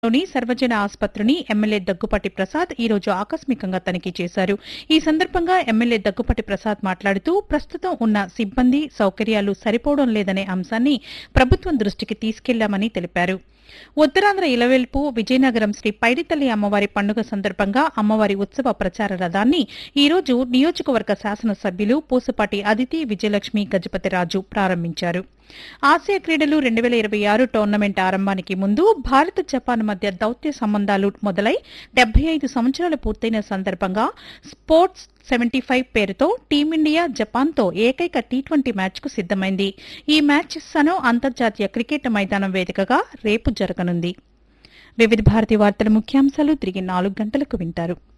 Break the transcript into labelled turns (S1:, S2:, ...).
S1: లోని సర్వజన ఆసుపత్రిని ఎమ్మెల్యే దగ్గుపాటి ప్రసాద్ ఈ రోజు ఆకస్మికంగా తనిఖీ చేశారు ఈ సందర్భంగా ఎమ్మెల్యే దగ్గుపాటి ప్రసాద్ మాట్లాడుతూ ప్రస్తుతం ఉన్న సిబ్బంది సౌకర్యాలు సరిపోవడం లేదనే అంశాన్ని ప్రభుత్వం దృష్టికి తీసుకెళ్లామని తెలిపారు ఉత్తరాంధ్ర ఇలవెల్పు విజయనగరం శ్రీ పైడితల్లి అమ్మవారి పండుగ సందర్భంగా అమ్మవారి ఉత్సవ ప్రచార రథాన్ని ఈ రోజు నియోజకవర్గ శాసనసభ్యులు పూసపాటి అదితి విజయలక్ష్మి గజపతిరాజు ప్రారంభించారు ఆసియా క్రీడలు రెండు వేల ఇరవై ఆరు టోర్నమెంట్ ఆరంభానికి ముందు భారత్ జపాన్ మధ్య దౌత్య సంబంధాలు మొదలై డెబ్బై ఐదు సంవత్సరాలు పూర్తయిన సందర్భంగా స్పోర్ట్స్ సెవెంటీ ఫైవ్ పేరుతో టీమిండియా జపాన్తో ఏకైక టీ ట్వంటీ మ్యాచ్కు సిద్దమైంది ఈ మ్యాచ్ సనో అంతర్జాతీయ క్రికెట్ మైదానం వేదికగా రేపు జరగనుంది వివిధ భారతి వార్తల ముఖ్యాంశాలు తిరిగి నాలుగు గంటలకు వింటారు